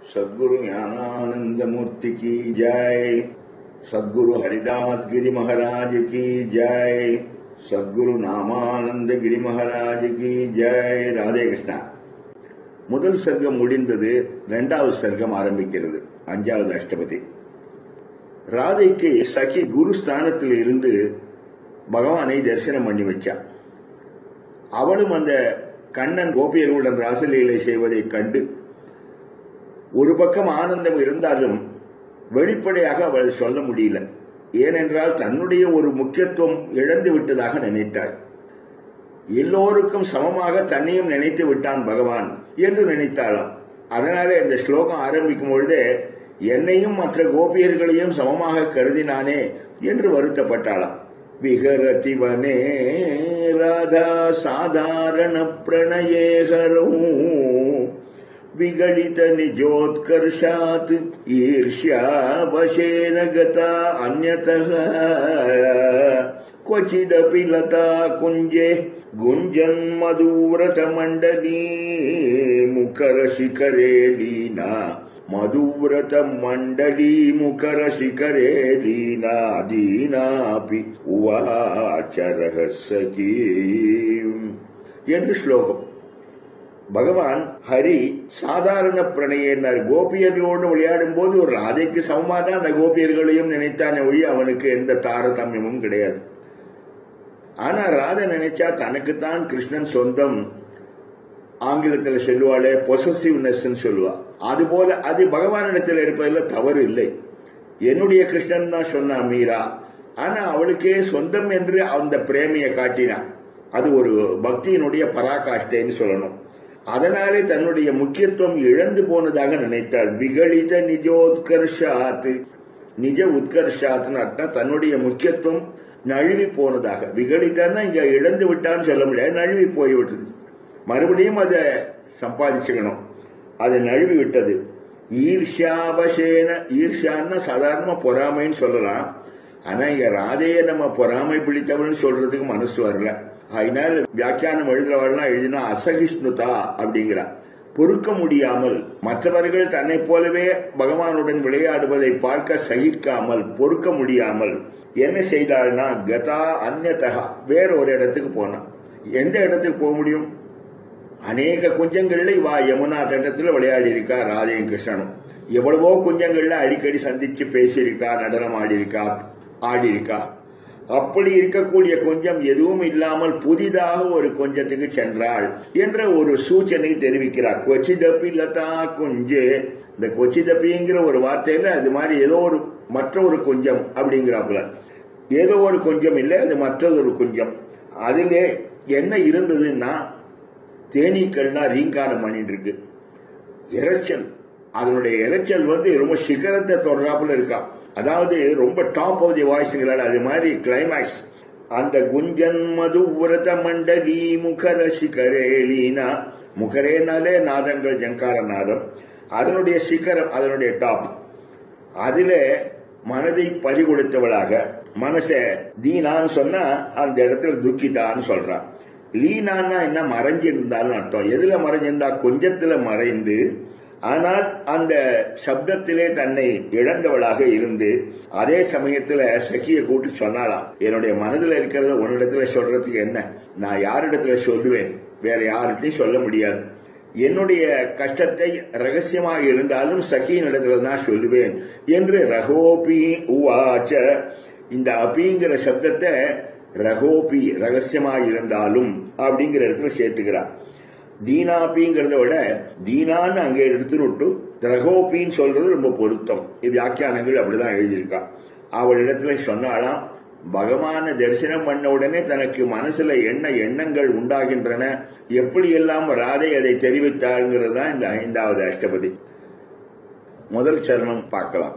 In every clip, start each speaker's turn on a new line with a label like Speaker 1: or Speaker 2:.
Speaker 1: सदगुरु ज्ञानानंद मूर्ति की जय सदगुरु हरिदास गिरी महाराज की जय सदगुरु நாமானந்த கிரி மகாராஜ் கி ஜெய் ராதே கிருஷ்ணா முதல் சர்க்கம் முடிந்தது இரண்டாவது சர்க்கம் ஆரம்பிக்கிறது அஞ்சாவது அஷ்டபதி ராதைக்கு சகி குரு ஸ்தானத்தில் இருந்து பகவானை தரிசனம் பண்ணி வச்சான் அவளும் அந்த கண்ணன் கோபியர்களுடன் ராசலீலை செய்வதைக் கண்டு ஒரு பக்கம் ஆனந்தம் இருந்தாலும் வெளிப்படையாக அவள் சொல்ல முடியல ஏனென்றால் தன்னுடைய ஒரு முக்கியத்துவம் இழந்து விட்டதாக நினைத்தாள் எல்லோருக்கும் சமமாக தன்னையும் நினைத்து விட்டான் பகவான் என்று நினைத்தாளாம் அதனாலே இந்த ஸ்லோகம் ஆரம்பிக்கும் பொழுதே என்னையும் மற்ற கோபியர்களையும் சமமாக கருதினானே என்று வருத்தப்பட்டாளாம் விகரதி வனே ராதா சாதாரண பிரணயேகரும் विगलित निजोत्कर्षात् ईर्ष्या वशेन गता अन्यतः क्वचिदपि लता कुञ्जे गुञ्जन् मधुव्रतमण्डली मुखरशिखरे लीना मधुव्रतमण्डली मुखरशिखरे लीना दीनापि उवाचरः सखी என்று ஸ்லோகம் பகவான் ஹரி சாதாரண பிரணயனர் கோபியர்களோடு விளையாடும் போது ஒரு ராதைக்கு சமமாக தான் அந்த கோபியர்களையும் நினைத்தானே ஒழி அவனுக்கு எந்த தாரதமியமும் கிடையாது ஆனா ராதை நினைச்சா தனக்குத்தான் கிருஷ்ணன் சொந்தம் ஆங்கிலத்தில் சொல்லுவாளே பொசசிவ்னஸ் சொல்லுவா அது போல அது பகவானிடத்தில் இருப்பதில் தவறு இல்லை என்னுடைய கிருஷ்ணன் தான் சொன்னா மீரா ஆனா அவளுக்கே சொந்தம் என்று அந்த பிரேமையை காட்டினான் அது ஒரு பக்தியினுடைய பராகாஷ்டைன்னு சொல்லணும் அதனாலே தன்னுடைய முக்கியத்துவம் இழந்து போனதாக நினைத்தாள் விகலித நிஜோத்கர்ஷாத் நிஜ உத்கர்ஷாத்னு அர்த்தம் தன்னுடைய முக்கியத்துவம் நழுவி போனதாக விகலிதன்னா இங்க இழந்து விட்டான்னு சொல்ல முடியாது நழுவி போய்விட்டது மறுபடியும் அதை சம்பாதிச்சுக்கணும் அது நழுவி விட்டது ஈர்ஷாபசேன ஈர்ஷான்னா சாதாரணமா பொறாமைன்னு சொல்லலாம் ஆனா இங்க ராதையை நம்ம பொறாமை பிடித்தவள்னு சொல்றதுக்கு மனசு வரல அதனால் வியாக்கியானம் எழுதுறவள்லாம் எழுதினா அசகிஷ்ணுதா அப்படிங்கிறா பொறுக்க முடியாமல் மற்றவர்கள் தன்னை போலவே பகவானுடன் விளையாடுவதை பார்க்க சகிக்காமல் பொறுக்க முடியாமல் என்ன செய்தாள்னா கதா அந்நதகா வேற ஒரு இடத்துக்கு போனான் எந்த இடத்துக்கு போக முடியும் அநேக குஞ்சங்கள்ல இவா யமுனா தட்டத்தில் விளையாடி இருக்கா ராதையும் கிருஷ்ணனும் எவ்வளவோ குஞ்சங்கள்ல அடிக்கடி சந்திச்சு பேசியிருக்கா நடனம் ஆடி இருக்கா ஆடி இருக்கா அப்படி இருக்கக்கூடிய கொஞ்சம் எதுவும் இல்லாமல் புதிதாக ஒரு கொஞ்சத்துக்கு சென்றாள் என்ற ஒரு சூச்சனை தெரிவிக்கிறார் கொச்சிதப்பி லதா குஞ்சு இந்த கொச்சிதப்பிங்கிற ஒரு வார்த்தையில அது மாதிரி ஏதோ ஒரு மற்ற ஒரு கொஞ்சம் அப்படிங்கிறாப்புல ஏதோ ஒரு கொஞ்சம் இல்லை அது மற்றொரு கொஞ்சம் அதிலே என்ன இருந்ததுன்னா தேனீக்கள்லாம் ரீங்காரம் பண்ணிட்டு இருக்கு இறைச்சல் அதனுடைய இறைச்சல் வந்து ரொம்ப சிகரத்தை தொடராப்புல இருக்கா அதாவது ரொம்ப டாப் ஆஃப் தி வாய்ஸ்ங்கிறாள் அது மாதிரி கிளைமேக்ஸ் அந்த குஞ்சன் மது விரத மண்டலி முகர சிகரேலீனா முகரேனாலே நாதங்கள் ஜங்கார நாதம் அதனுடைய சிகரம் அதனுடைய டாப் அதுல மனதை பறிகொடுத்தவளாக மனச தீனான்னு சொன்னா அந்த இடத்துல துக்கிதான்னு சொல்றான் லீனான்னா என்ன மறைஞ்சிருந்தாலும் அர்த்தம் எதுல மறைஞ்சிருந்தா கொஞ்சத்துல மறைந்து ஆனால் அந்த சப்தத்திலே தன்னை இழந்தவளாக இருந்து அதே சமயத்துல சக்கிய கூட்டு சொன்னாலாம் என்னுடைய மனதில் இருக்கிறத உன்னிடத்துல சொல்றதுக்கு என்ன நான் யாரிடத்துல சொல்லுவேன் வேற யார்கிட்டையும் சொல்ல முடியாது என்னுடைய கஷ்டத்தை ரகசியமாக இருந்தாலும் சகியின் இடத்துல தான் சொல்லுவேன் என்று ரகோபி உவாச்ச இந்த அபிங்கிற சப்தத்தை ரகோபி ரகசியமாக இருந்தாலும் அப்படிங்கிற இடத்துல சேர்த்துக்கிறார் தீனாபிங்கிறத விட தீனான்னு அங்கே எடுத்துட்டு விட்டு ரகோபின்னு சொல்றது ரொம்ப பொருத்தம் இது வியாக்கியானங்கள் அப்படிதான் எழுதியிருக்கா அவள் இடத்துல சொன்னாலாம் பகவான தரிசனம் பண்ண உடனே தனக்கு மனசுல என்ன எண்ணங்கள் உண்டாகின்றன எப்படி எல்லாம் ராதை அதை தெரிவித்தாள்ங்கிறது தான் இந்த ஐந்தாவது அஷ்டபதி முதல் சரணம் பார்க்கலாம்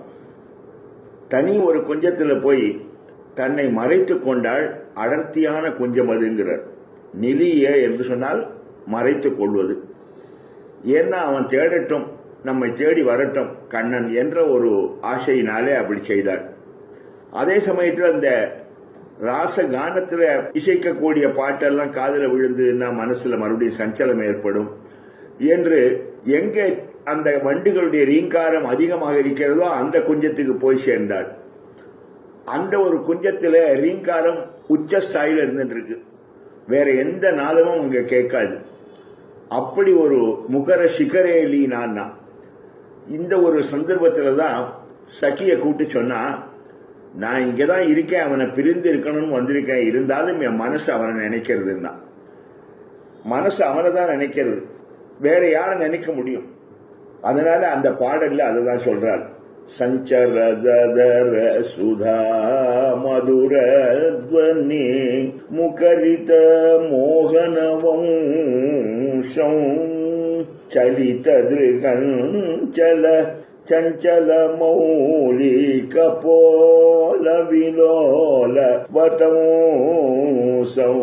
Speaker 1: தனி ஒரு குஞ்சத்துல போய் தன்னை மறைத்து கொண்டால் அடர்த்தியான குஞ்சம் அதுங்கிறார் நிலிய என்று சொன்னால் மறைத்துக் கொள்வது ஏன்னா அவன் தேடட்டும் நம்மை தேடி வரட்டும் கண்ணன் என்ற ஒரு ஆசையினாலே அப்படி செய்தாள் அதே சமயத்தில் அந்த ராச கானத்துல இசைக்கக்கூடிய பாட்டெல்லாம் காதல விழுந்துன்னா மனசுல மறுபடியும் சஞ்சலம் ஏற்படும் என்று எங்கே அந்த வண்டுகளுடைய ரீங்காரம் அதிகமாக இருக்கிறதோ அந்த குஞ்சத்துக்கு போய் சேர்ந்தாள் அந்த ஒரு குஞ்சத்துல ரீங்காரம் உச்ச ஸ்தாயில இருந்துட்டு இருக்கு வேற எந்த நாதமும் அங்க கேட்காது அப்படி ஒரு முகர சிகரேலி நான் இந்த ஒரு சந்தர்ப்பத்துல தான் சகிய கூட்டு சொன்னா நான் இங்கே தான் இருக்கேன் அவனை பிரிந்து இருக்கணும்னு வந்திருக்கேன் இருந்தாலும் என் மனசு அவனை நினைக்கிறதுன்னா மனசு அவனை தான் நினைக்கிறது வேற யாரை நினைக்க முடியும் அதனால அந்த பாடல்ல அதுதான் சொல்றார் சஞ்சரதர சுதா மதுர துவனி முகரித மோகனவம்சம் చలిత దృగంచల చంచల మౌలిక పోల విలోల వతంసం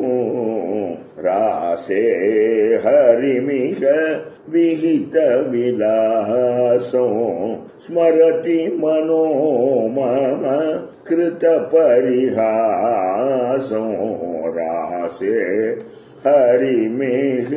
Speaker 1: రాసే హరిమిహ విహిత విలాసం స్మరతి మనోమమ కృత పరిహాసం రాసే ஹரிமிக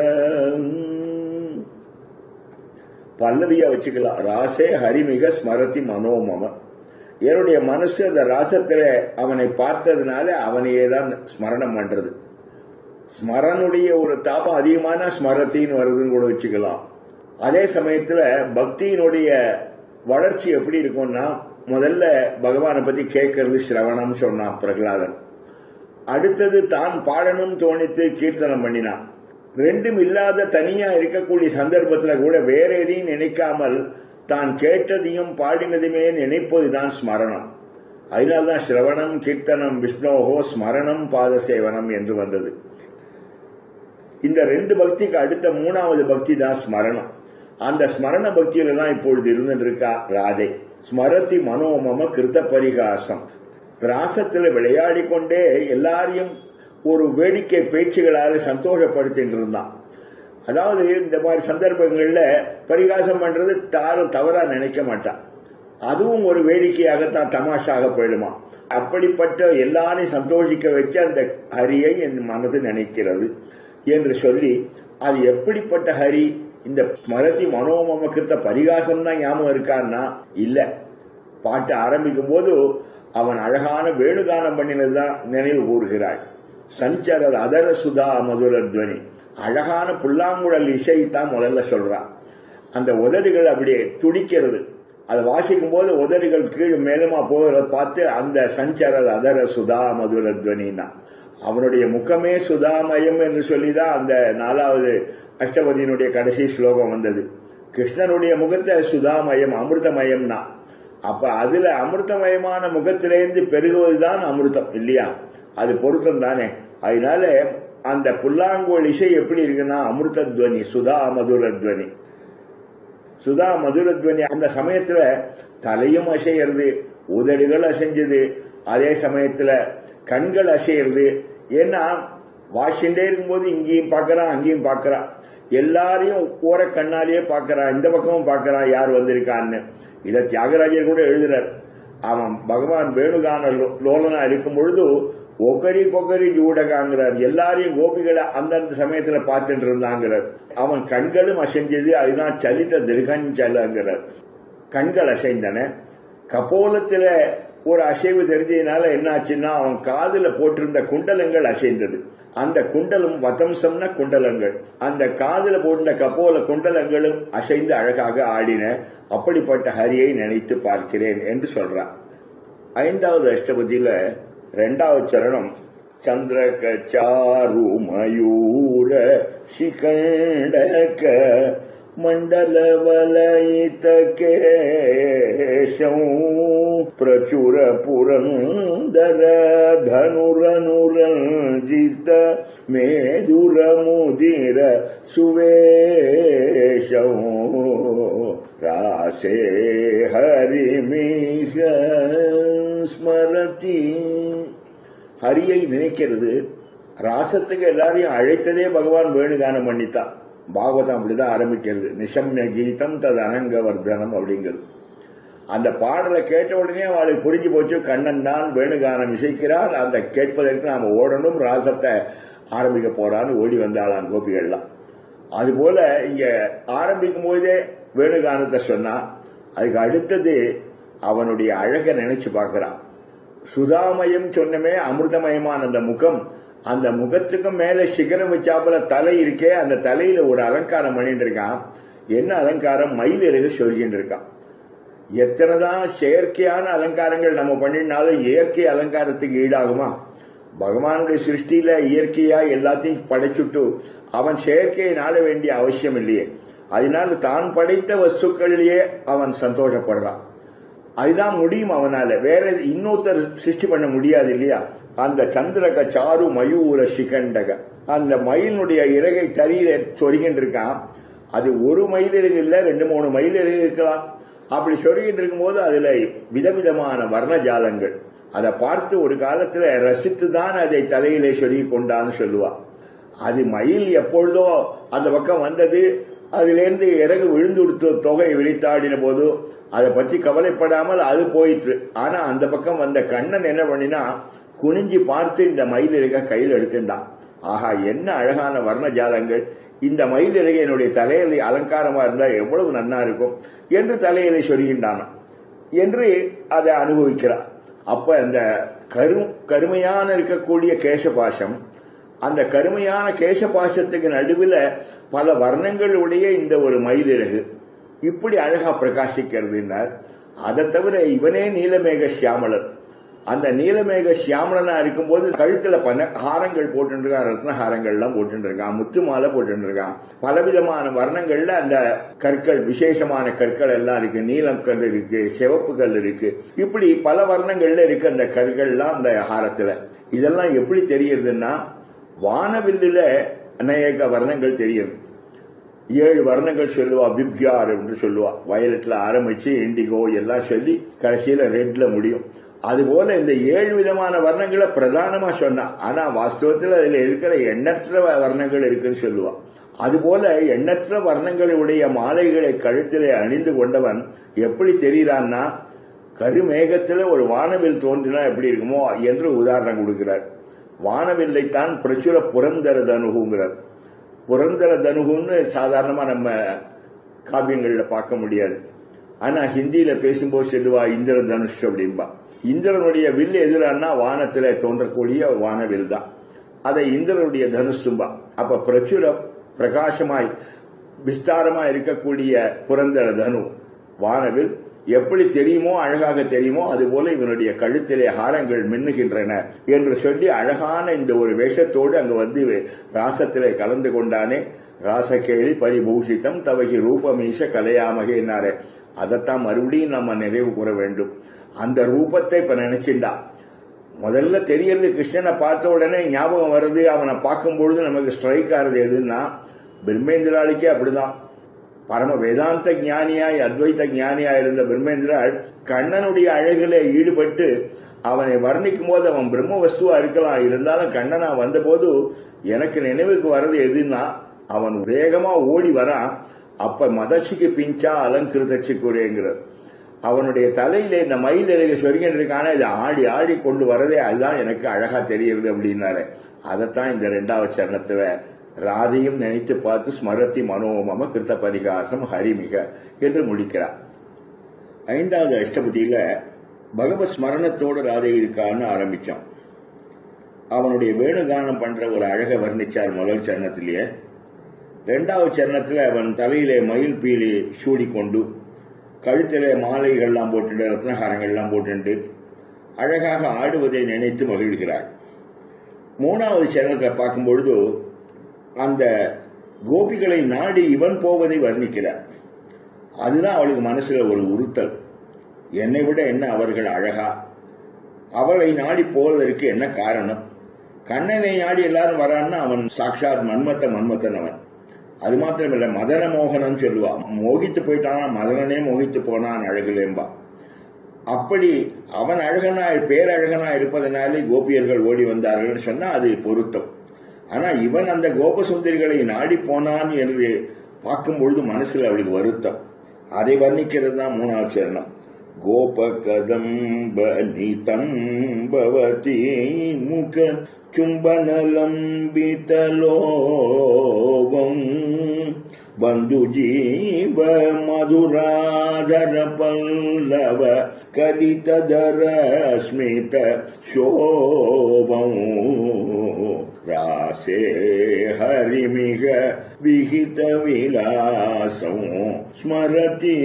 Speaker 1: பல்லவியா வச்சுக்கலாம் ராசே ஹரிமிக ஸ்மரதி மனோமம என்னுடைய மனசு அந்த ராசத்துல அவனை பார்த்ததுனால அவனையே தான் ஸ்மரணம் பண்றது ஸ்மரனுடைய ஒரு தாபம் அதிகமான ஸ்மரத்தின்னு வருதுன்னு கூட வச்சுக்கலாம் அதே சமயத்துல பக்தியினுடைய வளர்ச்சி எப்படி இருக்கும்னா முதல்ல பகவானை பத்தி கேட்கறது சிரவணம் சொன்னான் பிரகலாதன் அடுத்தது தான் பாடணும் தோணித்து கீர்த்தனம் பண்ணினான் ரெண்டும் இல்லாத தனியா இருக்கக்கூடிய சந்தர்ப்பத்துல கூட வேற எதையும் நினைக்காமல் தான் கேட்டதையும் பாடினதுமே நினைப்பதுதான் ஸ்மரணம் அதனால்தான் சிரவணம் கீர்த்தனம் விஷ்ணோகோ ஸ்மரணம் பாத சேவனம் என்று வந்தது இந்த ரெண்டு பக்திக்கு அடுத்த மூணாவது பக்தி தான் ஸ்மரணம் அந்த ஸ்மரண பக்தியில தான் இப்பொழுது இருந்துட்டு இருக்கா ராதை ஸ்மரதி மனோமம கிருத்த பரிகாசம் ராசத்துல விளையாடி கொண்டே எல்லாரையும் ஒரு வேடிக்கை பேச்சுகளால சந்தோஷப்படுத்திட்டு இருந்தான் அதாவது இந்த மாதிரி சந்தர்ப்பங்கள்ல பரிகாசம் பண்றது தாரும் தவறா நினைக்க மாட்டான் அதுவும் ஒரு வேடிக்கையாகத்தான் தமாஷாக போயிடுமா அப்படிப்பட்ட எல்லாரையும் சந்தோஷிக்க வச்சு அந்த ஹரியை என் மனசு நினைக்கிறது என்று சொல்லி அது எப்படிப்பட்ட ஹரி இந்த ஸ்மரதி மனோமம கிருத்த பரிகாசம் தான் ஞாபகம் இருக்கான்னா இல்ல பாட்டு ஆரம்பிக்கும் போது அவன் அழகான வேணுகானம் பண்ணினதுதான் நினைவு கூறுகிறாள் சஞ்சரத அதர சுதா மதுரத்வனி அழகான புல்லாங்குழல் இசை தான் முதல்ல சொல்றான் அந்த உதடுகள் அப்படியே துடிக்கிறது அதை வாசிக்கும் போது உதடுகள் கீழ் மேலுமா போகிறத பார்த்து அந்த சஞ்சரத அதர சுதா மதுரத்வனின்னா அவனுடைய முகமே சுதாமயம் என்று சொல்லிதான் அந்த நாலாவது அஷ்டபதியினுடைய கடைசி ஸ்லோகம் வந்தது கிருஷ்ணனுடைய முகத்தை சுதாமயம் அமிர்தமயம்னா அப்ப அதுல அமிர்தமயமான முகத்திலேருந்து பெருகுவதுதான் அமிர்தம் இல்லையா அது பொருத்தம் தானே அதனால அந்த புல்லாங்கோல் இசை எப்படி இருக்குன்னா அமிர்த துவனி சுதா மதுர துவனி சுதா மதுர துவனி அந்த சமயத்துல தலையும் அசைகிறது உதடுகள் அசைஞ்சது அதே சமயத்துல கண்கள் அசைகிறது ஏன்னா வாஷிண்டே இருக்கும்போது இங்கேயும் பார்க்கறான் அங்கேயும் பார்க்கறான் எல்லாரையும் ஓர கண்ணாலேயே பார்க்கறான் இந்த பக்கமும் பார்க்கறான் யார் வந்திருக்கான்னு இதை தியாகராஜர் கூட எழுதுறார் அவன் பகவான் வேணுகான லோ- லோலனா இருக்கும் பொழுது ஒக்கரி கொக்கரி ஜூடகாங்கிறார் எல்லாரையும் கோபிகளை அந்தந்த சமயத்துல பார்த்துட்டு இருந்தாங்கிறார் அவன் கண்களும் அசைஞ்சது அதுதான் சலித்த திருகஞ்சலங்கிறார் கண்கள் அசைந்தன கபோலத்துல ஒரு அசைவு தெரிஞ்சதுனால என்னாச்சுன்னா அவன் காதுல போட்டிருந்த குண்டலங்கள் அசைந்தது அந்த குண்டலம் வதம்சம்னா குண்டலங்கள் அந்த காதுல போட்டிருந்த கபோல குண்டலங்களும் அசைந்து அழகாக ஆடின அப்படிப்பட்ட ஹரியை நினைத்து பார்க்கிறேன் என்று சொல்றான் ஐந்தாவது அஷ்டபதியில ரெண்டாவது சரணம் சந்திரக சாரு மயூர சிகண்டக மண்டல வலயித கேசம் பிரச்சுர புரந்தர தனுரனுரஞ்சித மேதுர முதிர சுவேஷம் ராசே ஹரிமிக ஸ்மரதி ஹரியை நினைக்கிறது ராசத்துக்கு எல்லாரையும் அழைத்ததே பகவான் வேணுகானம் பண்ணித்தான் பாகவதம் அப்படிதான் ஆரம்பிக்கிறது நிஷம்ய கீதம் தது அனங்கவர்தனம் அப்படிங்கிறது அந்த பாடலை கேட்ட உடனே அவளுக்கு புரிஞ்சு போச்சு கண்ணன் தான் வேணுகானம் இசைக்கிறான் அந்த கேட்பதற்கு நாம ஓடணும் ராசத்தை ஆரம்பிக்க போறான்னு ஓடி வந்தாளாம் கோபிகள்லாம் அதுபோல இங்க ஆரம்பிக்கும் போதே வேணுகானத்தை சொன்னா அதுக்கு அடுத்தது அவனுடைய அழகை நினைச்சு பார்க்கறான் சுதாமயம் சொன்னமே அமிர்தமயமான அந்த முகம் அந்த முகத்துக்கும் மேல சிகரம் வச்சாப்புல தலை இருக்கே அந்த தலையில ஒரு அலங்காரம் பண்ணிட்டு இருக்கான் என்ன அலங்காரம் மயில் இறகு சொல்கிட்டு இருக்கான் எத்தனைதான் செயற்கையான அலங்காரங்கள் நம்ம பண்ணினாலும் இயற்கை அலங்காரத்துக்கு ஈடாகுமா பகவானுடைய சிருஷ்டியில இயற்கையா எல்லாத்தையும் படைச்சுட்டு அவன் செயற்கையை நாட வேண்டிய அவசியம் இல்லையே அதனால தான் படைத்த வஸ்துக்களிலேயே அவன் சந்தோஷப்படுறான் அதுதான் முடியும் அவனால வேற இன்னொருத்தர் சிருஷ்டி பண்ண முடியாது இல்லையா அந்த சந்திரக சாரு மயூர சிகண்டக அந்த மயிலுடைய இறகை தறியில சொருகின்னு இருக்கான் அது ஒரு மயில் இறகு இல்ல ரெண்டு மூணு மயில் இறகு இருக்கலாம் அப்படி சொருகிட்டு இருக்கும்போது அதுல விதவிதமான வர்ணஜாலங்கள் அதை பார்த்து ஒரு காலத்துல ரசித்து தான் அதை தலையிலே சொருகி கொண்டான்னு சொல்லுவா அது மயில் எப்பொழுதோ அந்த பக்கம் வந்தது அதிலிருந்து இறகு விழுந்து கொடுத்து தொகை விழித்தாடின போது அதை பற்றி கவலைப்படாமல் அது போயிற்று ஆனா அந்த பக்கம் வந்த கண்ணன் என்ன பண்ணினா குனிஞ்சு பார்த்து இந்த மயில் இறக கையில் எடுத்துட்டான் ஆஹா என்ன அழகான வர்ணஜாலங்கள் இந்த மயில் இறகு என்னுடைய தலையில அலங்காரமா இருந்தா எவ்வளவு நன்னா இருக்கும் என்று தலையில சொல்கின்றான் என்று அதை அனுபவிக்கிறான் அப்ப அந்த கரு கருமையான இருக்கக்கூடிய கேசபாசம் அந்த கருமையான கேசபாசத்துக்கு நடுவில் பல வர்ணங்களுடைய இந்த ஒரு மயிலிறகு இப்படி அழகா பிரகாசிக்கிறதுனார் அதை தவிர இவனே நீலமேக சியாமலர் அந்த நீலமேக சியாமலனா இருக்கும்போது கழுத்துல பல ஹாரங்கள் போட்டுருக்கான் ரத்ன ஹாரங்கள்லாம் போட்டுருக்கான் முத்து மாலை போட்டுருக்கான் பலவிதமான வர்ணங்கள்ல அந்த கற்கள் விசேஷமான கற்கள் எல்லாம் இருக்கு நீலம் கல் இருக்கு சிவப்பு கல் இருக்கு இப்படி பல வர்ணங்கள்ல இருக்கு அந்த கற்கள்லாம் அந்த ஹாரத்துல இதெல்லாம் எப்படி தெரியுதுன்னா வானவில்லுல அநேக வர்ணங்கள் தெரியுது ஏழு வர்ணங்கள் சொல்லுவா பிப்கியார் என்று சொல்லுவா வயலட்ல ஆரம்பிச்சு இண்டிகோ எல்லாம் சொல்லி கடைசியில ரெட்ல முடியும் அதுபோல இந்த ஏழு விதமான வர்ணங்களை பிரதானமா சொன்னா ஆனா வாஸ்தவத்தில் அதுல இருக்கிற எண்ணற்ற வர்ணங்கள் இருக்குன்னு சொல்லுவா அதுபோல எண்ணற்ற வர்ணங்களுடைய மாலைகளை கழுத்திலே அணிந்து கொண்டவன் எப்படி தெரிகிறான்னா கருமேகத்துல ஒரு வானவில் தோன்றினா எப்படி இருக்குமோ என்று உதாரணம் கொடுக்கிறார் வானவில்லை தான் பிரச்சுர புரந்தர தனுகுங்கிறார் புரந்தர தனுகுன்னு சாதாரணமா நம்ம காவியங்கள்ல பார்க்க முடியாது ஆனா ஹிந்தியில பேசும்போது சொல்லுவா இந்திர தனுஷ் அப்படின்பா இந்திரனுடைய வில் எதிரானா வானத்துல தோன்றக்கூடிய வானவில் தான் அதை இந்திரனுடைய தனுஷும்பா அப்ப பிரச்சுர பிரகாசமாய் விஸ்தாரமா இருக்கக்கூடிய புரந்தர தனு வானவில் எப்படி தெரியுமோ அழகாக தெரியுமோ அதுபோல இவனுடைய கழுத்திலே ஹாரங்கள் மின்னுகின்றன என்று சொல்லி அழகான இந்த ஒரு வேஷத்தோடு அங்கு வந்து ராசத்திலே கலந்து கொண்டானே ராசகேளி பரிபூஷித்தம் தவகி ரூபமீச கலையாமகேனாரே அதைத்தான் மறுபடியும் நம்ம நிறைவு கூற வேண்டும் அந்த ரூபத்தை இப்ப நினைச்சுண்டா முதல்ல தெரியறது கிருஷ்ணனை பார்த்த உடனே ஞாபகம் வருது அவனை பார்க்கும் பொழுது நமக்கு ஸ்ட்ரைக் ஆறது எதுன்னா பிரம்மேந்திராளிக்கே அப்படிதான் பரம வேதாந்த ஞானியாய் அத்வைத ஞானியாய் இருந்த பிரம்மேந்திராள் கண்ணனுடைய அழகிலே ஈடுபட்டு அவனை வர்ணிக்கும் போது அவன் பிரம்ம வஸ்துவா இருக்கலாம் இருந்தாலும் கண்ணனா வந்தபோது எனக்கு நினைவுக்கு வர்றது எதுன்னா அவன் வேகமா ஓடி வரான் அப்ப மதர்ச்சிக்கு பிஞ்சா அலங்கிருதச்சு கூறேங்கிறார் அவனுடைய தலையில இந்த மயில் இறகு சொருகின்னு இருக்கான இதை ஆடி ஆடி கொண்டு வரதே அதுதான் எனக்கு அழகா தெரியுது அப்படின்னாரு அதைத்தான் இந்த ரெண்டாவது சரணத்துல ராதையும் நினைத்து பார்த்து ஸ்மரத்தி மனோமம கிருத்த பரிகாசம் ஹரிமிக என்று முடிக்கிறார் ஐந்தாவது அஷ்டபதியில பகவத் ஸ்மரணத்தோடு ராதை இருக்கான்னு ஆரம்பிச்சான் அவனுடைய வேணுகானம் பண்ற ஒரு அழகை வர்ணிச்சார் முதல் சரணத்திலேயே ரெண்டாவது சரணத்துல அவன் தலையிலே மயில் பீலி சூடி கொண்டு கழுத்திலே மாலைகள்லாம் போட்டுண்டு ரத்னஹாரங்கள்லாம் போட்டுண்டு அழகாக ஆடுவதை நினைத்து மகிழ்கிறாள் மூணாவது சரணத்தில் பார்க்கும் பொழுது அந்த கோபிகளை நாடி இவன் போவதை வர்ணிக்கிறார் அதுதான் அவளுக்கு மனசுல ஒரு உறுத்தல் என்னை விட என்ன அவர்கள் அழகா அவளை நாடி போவதற்கு என்ன காரணம் கண்ணனை நாடி எல்லாரும் வரான்னா அவன் சாட்சாத் மன்மத்த மன்மத்தன் அவன் அது மாத்திரமில்ல மதன மோகனன் சொல்லுவா மோகித்து போயிட்டானா மதனனே மோகித்து போனான் அழகுலேம்பா அப்படி அவன் அழகனா பேரழகனா இருப்பதனாலே கோபியர்கள் ஓடி வந்தார்கள் சொன்னா அது பொருத்தம் ஆனா இவன் அந்த கோபசுந்தரிகளை நாடி போனான் என்று பார்க்கும் பொழுது மனசுல அவளுக்கு வருத்தம் அதை வர்ணிக்கிறது தான் மூணாவது சரணம் கோப கதம்ப நிதம் பவதி முக चुम्बनलम्बितलोभम् बन्धुजीव मधुराधर पल्लव कलितधर स्मित शोभम् रासे हरिमिह विहित विलासम् स्मरति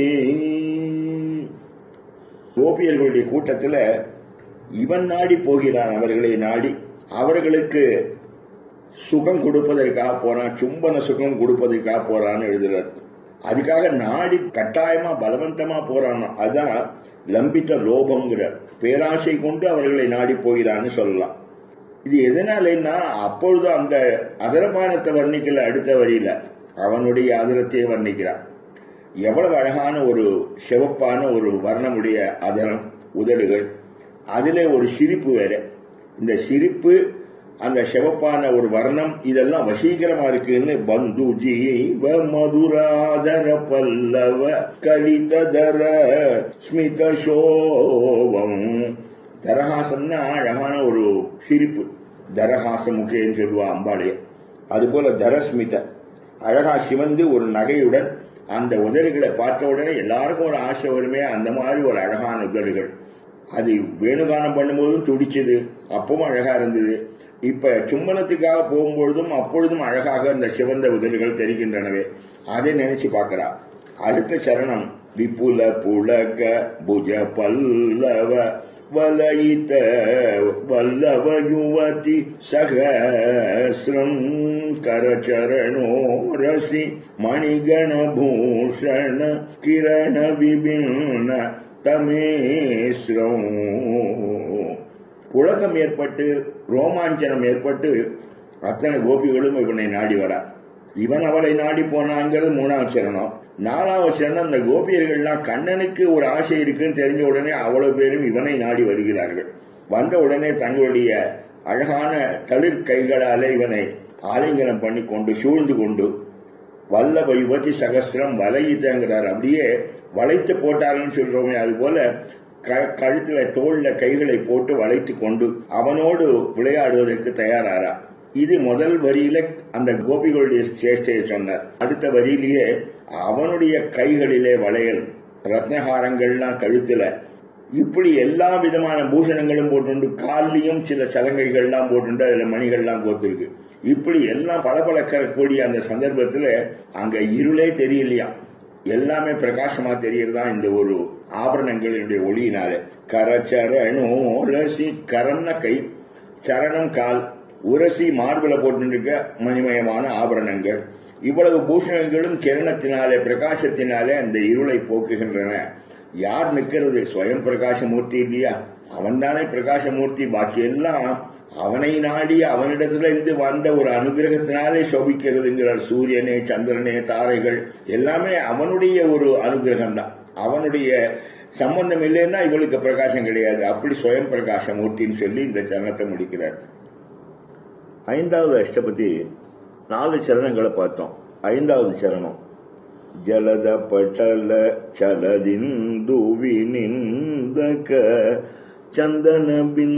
Speaker 1: கோபியர்களுடைய கூட்டத்துல இவன் நாடி போகிறான் அவர்களை நாடி அவர்களுக்கு சுகம் கொடுப்பதற்காக போறான் சும்பன சுகம் கொடுப்பதற்காக போறான்னு எழுதுறார் அதுக்காக நாடி கட்டாயமா பலவந்தமா போறான் அதான் லம்பித்த லோபம்ங்கிற பேராசை கொண்டு அவர்களை நாடி போகிறான்னு சொல்லலாம் இது எதனாலன்னா அப்பொழுது அந்த அதரபானத்தை வர்ணிக்கல அடுத்த வரியில அவனுடைய அதிரத்தை வர்ணிக்கிறான் எவ்வளவு அழகான ஒரு சிவப்பான ஒரு வர்ணமுடைய அதரம் உதடுகள் அதிலே ஒரு சிரிப்பு வேற இந்த சிரிப்பு அந்த சிவப்பான ஒரு வர்ணம் இதெல்லாம் வசீகரமா இருக்குன்னு பந்து ஜீவ மதுராதர பல்லவ கலிததர ஸ்மித சோபம் தரஹாசம்னா அழகான ஒரு சிரிப்பு தரஹாச முகேன்னு சொல்லுவா அம்பாளைய அதுபோல தரஸ்மித அழகா சிவந்து ஒரு நகையுடன் அந்த உதடுகளை பார்த்த உடனே எல்லாருக்கும் ஒரு ஆசை வருமே அந்த மாதிரி ஒரு அழகான உதடுகள் அது வேணுகானம் பண்ணும்போதும் துடிச்சது அப்பவும் அழகா இருந்தது இப்ப சும்மனத்துக்காக போகும்பொழுதும் அப்பொழுதும் அழகாக அந்த சிவந்த உதடுகள் தெரிகின்றனவே அதை நினைச்சு பார்க்கிறா அடுத்த சரணம் விபுல புலக புஜ பல்லவ வலயித வல்லவ யுவதி சகசிரம் கரச்சரணோ ரசி மணிகண பூஷண கிரண விபின்ன தமேஸ்ரம் புழக்கம் ஏற்பட்டு ரோமாஞ்சனம் ஏற்பட்டு அத்தனை கோபிகளும் இவனை நாடி வரா இவன் அவளை நாடி போனாங்கிறது மூணாவது சரணம் நாலாவது சரணம் இந்த கோபியர்கள்லாம் கண்ணனுக்கு ஒரு ஆசை இருக்குன்னு தெரிஞ்ச உடனே அவ்வளவு பேரும் இவனை நாடி வருகிறார்கள் வந்த உடனே தங்களுடைய அழகான தளிர் கைகளாலே இவனை ஆலிங்கனம் பண்ணி கொண்டு சூழ்ந்து கொண்டு வல்லப யுவதி சகசிரம் வலையித்தங்கிறார் அப்படியே வளைத்து போட்டாருன்னு சொல்றோமே அது போல கழுத்துல தோல்ல கைகளை போட்டு வளைத்து கொண்டு அவனோடு விளையாடுவதற்கு தயாராரா இது முதல் வரியில அந்த கோபிகளுடைய சேஷ்டையை சொன்னார் அடுத்த வரியிலேயே அவனுடைய கைகளிலே வளையல் ரத்னஹாரங்கள்லாம் கழுத்துல இப்படி எல்லா விதமான பூஷணங்களும் போட்டுண்டு கால்லயும் சில சலங்கைகள்லாம் போட்டுண்டு அதுல மணிகள்லாம் கோத்திருக்கு இப்படி எல்லாம் பளபளக்கக்கூடிய அந்த சந்தர்ப்பத்துல அங்க இருளே தெரியலையா எல்லாமே பிரகாசமா தெரியறதா இந்த ஒரு ஆபரணங்களினுடைய ஒளியினால கரச்சரணோ ரசி கரன்ன கை சரணம் கால் உரசி மார்பில போட்டுருக்க மணிமயமான ஆபரணங்கள் இவ்வளவு பூஷணங்களும் கிரணத்தினாலே பிரகாசத்தினாலே அந்த இருளை போக்குகின்றன யார் நிக்கிறது ஸ்வயம் பிரகாசமூர்த்தி இல்லையா அவன் தானே பிரகாசமூர்த்தி பாக்கி எல்லாம் அவனை நாடி அவனிடத்துல இருந்து வந்த ஒரு அனுகிரகத்தினாலே சோபிக்கிறதுங்கிறார் சூரியனே சந்திரனே தாரைகள் எல்லாமே அவனுடைய ஒரு அனுகிரகம் தான் அவனுடைய சம்பந்தம் இல்லைன்னா இவளுக்கு பிரகாசம் கிடையாது அப்படி ஸ்வயம் பிரகாசமூர்த்தின்னு சொல்லி இந்த சரணத்தை முடிக்கிறார் ஐந்தாவது அஷ்டபதி நாலு சரணங்களை பார்த்தோம் ஐந்தாவது சரணம் ஜலத பட்டல சலதிந்து வினிந்தக చందన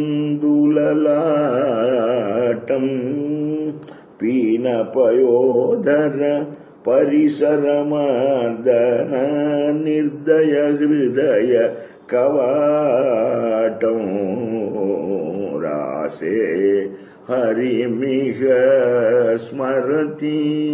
Speaker 1: బిందులలాటం పీన పయోధర పరిసరమర్దన నిర్దయ హృదయ కవాటం రాసే ஹரிமிக ஸ்மரதி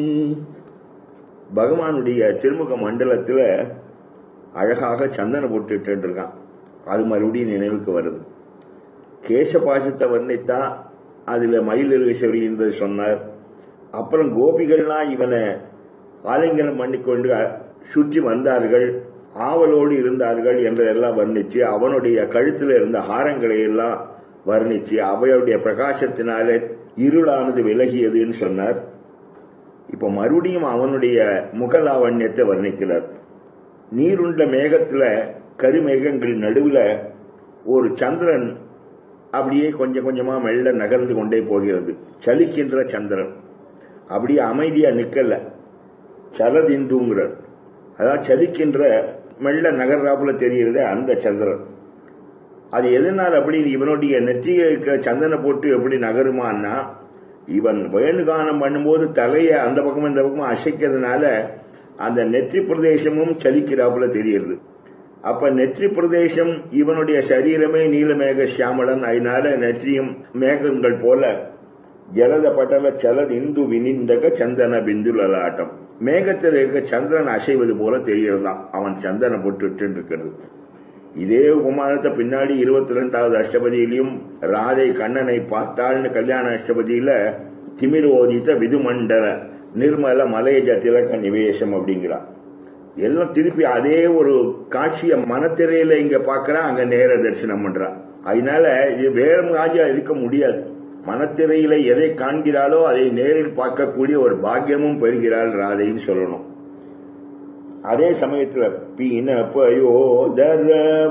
Speaker 1: பகவானுடைய திருமுக மண்டலத்துல அழகாக சந்தன போட்டுட்டு இருக்கான் அது மறுபடியும் நினைவுக்கு வருது கேசபாசத்தை வர்ணித்தா அதுல மயிலிருகேஸ்வரி என்பது சொன்னார் அப்புறம் கோபிகள்லாம் இவனை ஆலிங்கனம் பண்ணிக்கொண்டு சுற்றி வந்தார்கள் ஆவலோடு இருந்தார்கள் என்றதெல்லாம் வர்ணிச்சு அவனுடைய கழுத்தில் இருந்த ஹாரங்களை எல்லாம் வர்ணிச்சு அவையுடைய பிரகாசத்தினாலே இருளானது விலகியதுன்னு சொன்னார் இப்ப மறுபடியும் அவனுடைய முகலாவண்யத்தை வர்ணிக்கிறார் நீருண்ட மேகத்துல கருமேகங்கள் நடுவுல ஒரு சந்திரன் அப்படியே கொஞ்சம் கொஞ்சமா மெல்ல நகர்ந்து கொண்டே போகிறது சலிக்கின்ற சந்திரன் அப்படியே அமைதியா நிக்கல சலதிந்துங்கிறார் அதான் சலிக்கின்ற மெல்ல நகர்றாப்புல தெரிகிறது அந்த சந்திரன் அது எதனால் அப்படி இவனுடைய நெற்றியில் இருக்க சந்தன போட்டு எப்படி நகருமான்னா இவன் வேணுகானம் பண்ணும்போது தலையை அந்த பக்கம் இந்த பக்கம் அசைக்கிறதுனால அந்த நெற்றி பிரதேசமும் சலிக்கிறாப்புல தெரியுது அப்ப நெற்றி பிரதேசம் இவனுடைய சரீரமே நீலமேக சியாமலன் அதனால நெற்றியும் மேகங்கள் போல ஜலத பட்டல சலத் இந்து வினிந்தக சந்தன பிந்து லலாட்டம் மேகத்தில் இருக்க சந்திரன் அசைவது போல தெரியறதான் அவன் சந்தன போட்டு இருக்கிறது இதே உபமானத்தை பின்னாடி இருபத்தி ரெண்டாவது அஷ்டபதியிலையும் ராதை கண்ணனை பார்த்தாள்னு கல்யாண அஷ்டபதியில திமிர் ஓதித்த விதுமண்டல நிர்மல மலையஜ திலக நிவேசம் அப்படிங்கிறான் எல்லாம் திருப்பி அதே ஒரு காட்சிய மனத்திரையில இங்க பாக்குறான் அங்க நேர தரிசனம் பண்றான் அதனால இது வேற காட்சியா இருக்க முடியாது மனத்திரையில எதை காண்கிறாளோ அதை நேரில் பார்க்கக்கூடிய ஒரு பாக்கியமும் பெறுகிறாள் ராதைன்னு சொல்லணும் அதே சமயத்துல பீன பயோதர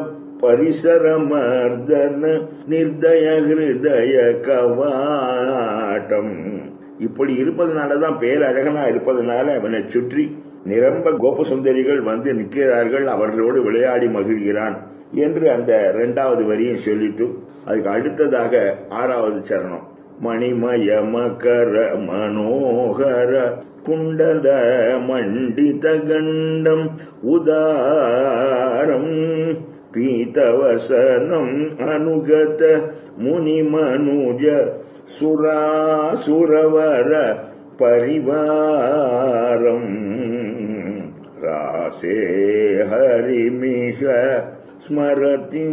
Speaker 1: பரிசரமர்தன நிர்தய ஹிருதய கவாட்டம் இப்படி இருப்பதனாலதான் பேரழகனா இருப்பதனால அவனை சுற்றி நிரம்ப கோபசுந்தரிகள் வந்து நிற்கிறார்கள் அவர்களோடு விளையாடி மகிழ்கிறான் என்று அந்த இரண்டாவது வரியும் சொல்லிட்டு அதுக்கு அடுத்ததாக ஆறாவது சரணம் மணிமய மகர மனோகர குண்டல மண்டித கண்டம் உதாரம் பீதவசனம் அனுகத முனிமனுஜ சுராசுரவர பரிவாரம் ராசே ஹரிமிக ஸ்மரதி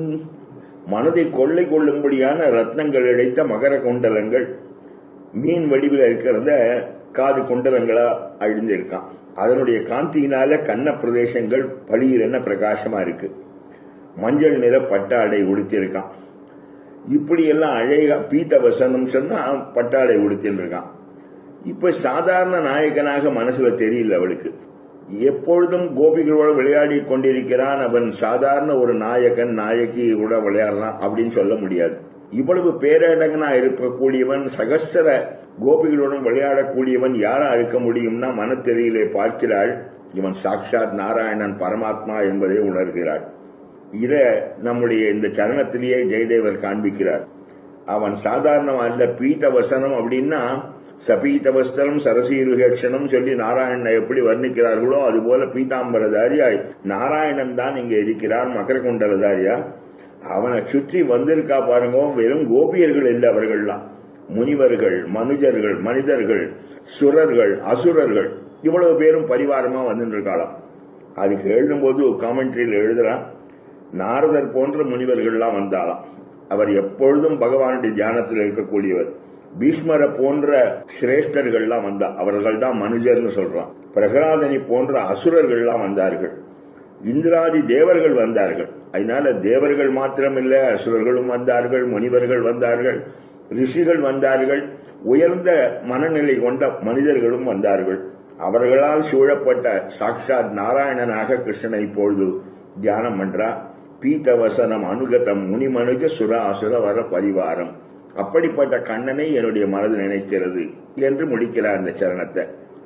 Speaker 1: மனதை கொள்ளை கொள்ளும்படியான ரத்னங்கள் இழைத்த மகர குண்டலங்கள் மீன் வடிவில் இருக்கிறத காது குண்டலங்களா அழிந்திருக்கான் அதனுடைய காந்தியினால கண்ண பிரதேசங்கள் பளிரென பிரகாசமா இருக்கு மஞ்சள் நிற பட்டாடை உடுத்திருக்கான் இப்படி எல்லாம் அழகா பீத்த வசனம் சொன்னா பட்டாடை உடுத்தின்னு இருக்கான் இப்ப சாதாரண நாயகனாக மனசுல தெரியல அவளுக்கு எப்பொழுதும் கோபிகளோட விளையாடி கொண்டிருக்கிறான் அவன் சாதாரண ஒரு நாயகன் நாயகி கூட விளையாடுறான் அப்படின்னு சொல்ல முடியாது இவ்வளவு பேரடங்கனா இருக்கக்கூடியவன் சகசர கோபிகளுடன் விளையாடக்கூடியவன் யாரா இருக்க முடியும்னா மனத்தெரியிலே பார்க்கிறாள் இவன் சாட்சாத் நாராயணன் பரமாத்மா என்பதை உணர்கிறாள் இத நம்முடைய இந்த சரணத்திலேயே ஜெயதேவர் காண்பிக்கிறார் அவன் சாதாரணம் அல்ல பீத்த வசனம் அப்படின்னா சபீத வஸ்திரம் சரசீருகேஷனம் சொல்லி நாராயணனை எப்படி வர்ணிக்கிறார்களோ அதுபோல பீதாம்பரதாரியாய் நாராயணன் தான் இங்க இருக்கிறான் மகர குண்டலதாரியா அவனை சுற்றி வந்திருக்கா பாருங்க வெறும் கோபியர்கள் இல்லை அவர்கள்லாம் முனிவர்கள் மனுஜர்கள் மனிதர்கள் சுரர்கள் அசுரர்கள் இவ்வளவு பேரும் பரிவாரமா வந்துட்டு இருக்காளாம் அதுக்கு எழுதும்போது காமெண்ட்ரியில் எழுதுறான் நாரதர் போன்ற முனிவர்கள்லாம் வந்தாலாம் அவர் எப்பொழுதும் பகவானுடைய தியானத்தில் இருக்கக்கூடியவர் பீஷ்மரை போன்ற சிரேஷ்டர்கள்லாம் வந்தா அவர்கள் தான் மனுஜர்னு சொல்றான் பிரகலாதனி போன்ற அசுரர்கள்லாம் வந்தார்கள் இந்திராதி தேவர்கள் வந்தார்கள் அதனால தேவர்கள் மாத்திரமில்ல அசுரர்களும் வந்தார்கள் முனிவர்கள் வந்தார்கள் ரிஷிகள் வந்தார்கள் உயர்ந்த மனநிலை கொண்ட மனிதர்களும் வந்தார்கள் அவர்களால் சூழப்பட்ட சாட்சாத் நாராயணனாக கிருஷ்ணனை இப்பொழுது தியானம் பண்றார் பீத்தவசனம் அனுகதம் முனிமனுஜ சுர அசுர வர பரிவாரம் அப்படிப்பட்ட கண்ணனை என்னுடைய மனது நினைக்கிறது என்று முடிக்கிறார் அந்த சரணத்தை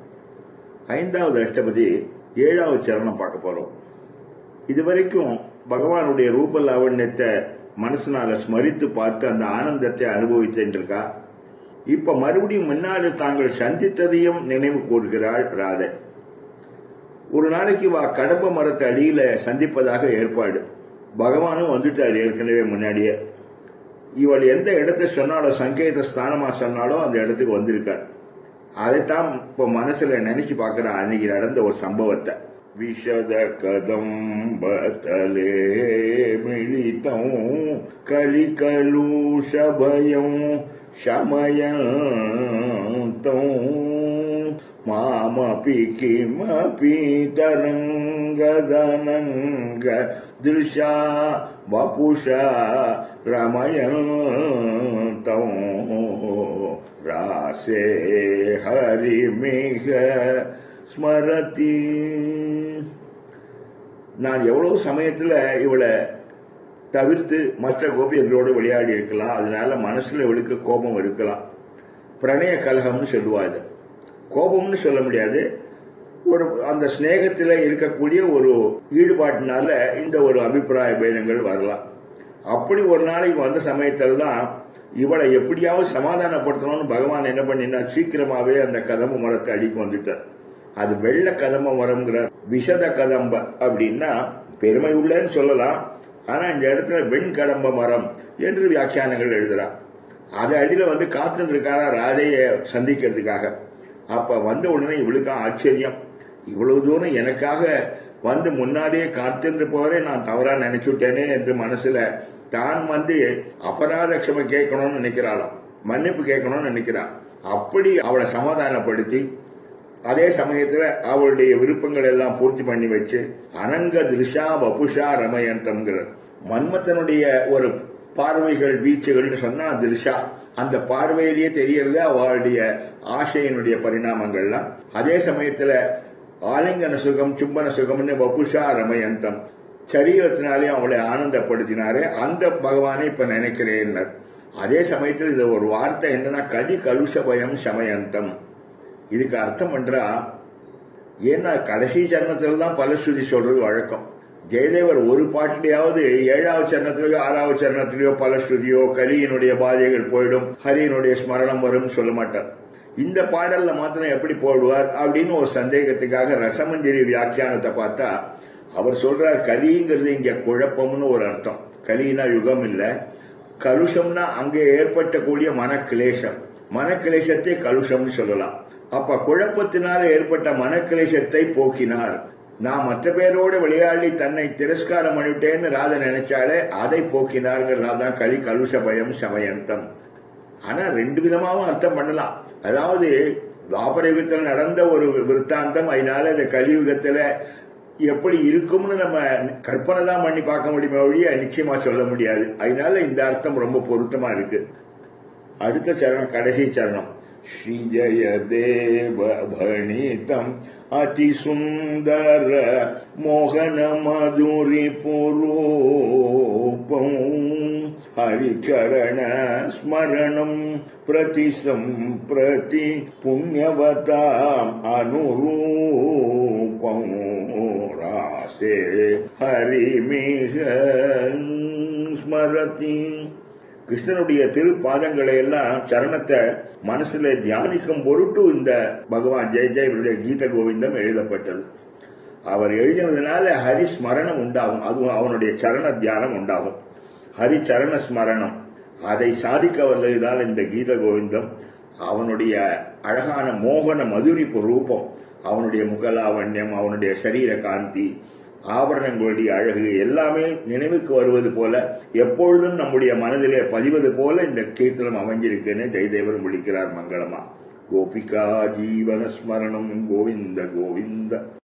Speaker 1: ஐந்தாவது அஷ்டபதி ஏழாவது சரணம் பார்க்க போறோம் இதுவரைக்கும் பகவானுடைய ரூப லாவண்யத்தை மனசுனால ஸ்மரித்து பார்த்து அந்த ஆனந்தத்தை அனுபவித்திருக்கா இப்ப மறுபடியும் முன்னாடி தாங்கள் சந்தித்ததையும் நினைவு கூறுகிறாள் ராதை ஒரு நாளைக்கு வா கடம்ப மரத்து அடியில சந்திப்பதாக ஏற்பாடு பகவானும் வந்துட்டார் ஏற்கனவே முன்னாடியே இவள் எந்த இடத்தை சொன்னாலோ சங்கேத ஸ்தானமா சொன்னாலோ அந்த இடத்துக்கு வந்திருக்கார் அதைத்தான் இப்ப மனசுல நினைச்சு பார்க்கிற அன்னைக்கு நடந்த ஒரு சம்பவத்தை விஷத கதம்பலே மிளிதம் கலிகலூஷபயம் शमयन्तौ मामपि किमपि तरङ्गदनङ्ग दृशा वपुषा रमयन्तौ रासे हरिमिह ஸ்மரதி நான் எவ்வளவு சமயத்துல இவளை தவிர்த்து மற்ற கோபியர்களோடு விளையாடி இருக்கலாம் அதனால மனசுல இவளுக்கு கோபம் இருக்கலாம் பிரணய கலகம்னு சொல்லுவா இது கோபம்னு சொல்ல முடியாது ஒரு அந்த ஸ்நேகத்தில் இருக்கக்கூடிய ஒரு ஈடுபாட்டினால இந்த ஒரு அபிப்பிராய பேதங்கள் வரலாம் அப்படி ஒரு நாளைக்கு வந்த சமயத்துல தான் இவளை எப்படியாவது சமாதானப்படுத்தணும்னு பகவான் என்ன பண்ணினா சீக்கிரமாவே அந்த கதம்பு மரத்தை அடிக்க வந்துட்டார் அது வெள்ள கதம்ப மரம்ங்கிற விஷத கதம்ப அப்படின்னா பெருமை உள்ளன்னு சொல்லலாம் ஆனா இந்த இடத்துல வெண் கடம்ப மரம் என்று வியாக்கியானங்கள் எழுதுறான் அது அடியில வந்து காத்துட்டு இருக்காரா ராதைய சந்திக்கிறதுக்காக அப்ப வந்த உடனே இவளுக்கு ஆச்சரியம் இவ்வளவு தூரம் எனக்காக வந்து முன்னாடியே காத்துட்டு போறே நான் தவறா நினைச்சுட்டேனே என்று மனசுல தான் வந்து அபராத க்ஷம கேட்கணும்னு நினைக்கிறாளாம் மன்னிப்பு கேட்கணும்னு நினைக்கிறான் அப்படி அவளை சமாதானப்படுத்தி அதே சமயத்துல அவளுடைய விருப்பங்கள் எல்லாம் பூர்த்தி பண்ணி வச்சு அனங்க திருஷா வபுஷா ரமயந்தம்ங்கிற மன்மத்தனுடைய ஒரு பார்வைகள் வீச்சுகள்னு சொன்னா திருஷா அந்த பார்வையிலேயே தெரியறது அவளுடைய ஆசையினுடைய பரிணாமங்கள்லாம் அதே சமயத்துல ஆலிங்கன சுகம் சும்பன சுகம்னு வபுஷா ரமயந்தம் சரீரத்தினாலே அவளை ஆனந்தப்படுத்தினாரே அந்த பகவானை இப்ப நினைக்கிறேன் அதே சமயத்தில் இது ஒரு வார்த்தை என்னன்னா கதி கலுஷ பயம் சமயந்தம் இதுக்கு அர்த்தம் பண்றா ஏன்னா கடைசி சரணத்துல தான் பலஸ்ருதி சொல்றது வழக்கம் ஜெயதேவர் ஒரு பாட்டிலேயாவது ஏழாவது சரணத்திலேயோ ஆறாவது சரணத்திலேயோ பலஸ்ருதியோ கலியினுடைய பாதைகள் போயிடும் ஹரியினுடைய ஸ்மரணம் வரும்னு சொல்ல மாட்டார் இந்த பாடல்ல மாத்திரம் எப்படி போடுவார் அப்படின்னு ஒரு சந்தேகத்துக்காக ரசமஞ்சரி வியாக்கியானத்தை பார்த்தா அவர் சொல்றார் கலிங்கிறது இங்க குழப்பம்னு ஒரு அர்த்தம் கலினா யுகம் இல்ல கலுஷம்னா அங்கே ஏற்பட்டக்கூடிய மனக்கிளேசம் மனக்கிளேசத்தை கலுஷம்னு சொல்லலாம் அப்ப குழப்பத்தினால ஏற்பட்ட மனக்கிளேசத்தை போக்கினார் நான் மற்ற பேரோட விளையாடி தன்னை திரஸ்காரம் பண்ணிவிட்டேன்னு ராதா நினைச்சாலே அதை போக்கினார்ங்கிறதான் கலி கலுஷ பயம் சமயந்தம் ஆனா ரெண்டு விதமாவும் அர்த்தம் பண்ணலாம் அதாவது துவாபர யுகத்தில் நடந்த ஒரு விற்த்தாந்தம் அதனால இந்த கலியுகத்துல எப்படி இருக்கும்னு நம்ம கற்பனை தான் பண்ணி பார்க்க முடியுமே ஒழிய நிச்சயமா சொல்ல முடியாது அதனால இந்த அர்த்தம் ரொம்ப பொருத்தமா இருக்கு அடுத்த சரணம் கடைசி சரணம் श्रीजयदेव भणितम् अतिसुन्दर मोहनमधुरिपुरूपम् हरिचरण स्मरणम् प्रति सम्प्रति पुण्यवताम् अनुरूपम् रासे हरिमिह स्मरति கிருஷ்ணனுடைய திருப்பாதங்களை எல்லாம் சரணத்தை மனசுல தியானிக்கும் பொருட்டு இந்த பகவான் ஜெய ஜெயவருடைய கீத கோவிந்தம் எழுதப்பட்டது அவர் எழுதினதுனால ஹரி ஸ்மரணம் உண்டாகும் அதுவும் அவனுடைய சரண தியானம் உண்டாகும் ஹரி சரண ஸ்மரணம் அதை சாதிக்க வல்லதுதான் இந்த கீத கோவிந்தம் அவனுடைய அழகான மோகன மதுரிப்பு ரூபம் அவனுடைய முகலாவண்யம் அவனுடைய சரீர காந்தி ஆபரணங்களுடைய அழகு எல்லாமே நினைவுக்கு வருவது போல எப்பொழுதும் நம்முடைய மனதிலே பதிவது போல இந்த கீர்த்தனம் அமைஞ்சிருக்குன்னு ஜெயதேவர் முடிக்கிறார் மங்களமா கோபிகா ஜீவன ஸ்மரணம் கோவிந்த கோவிந்த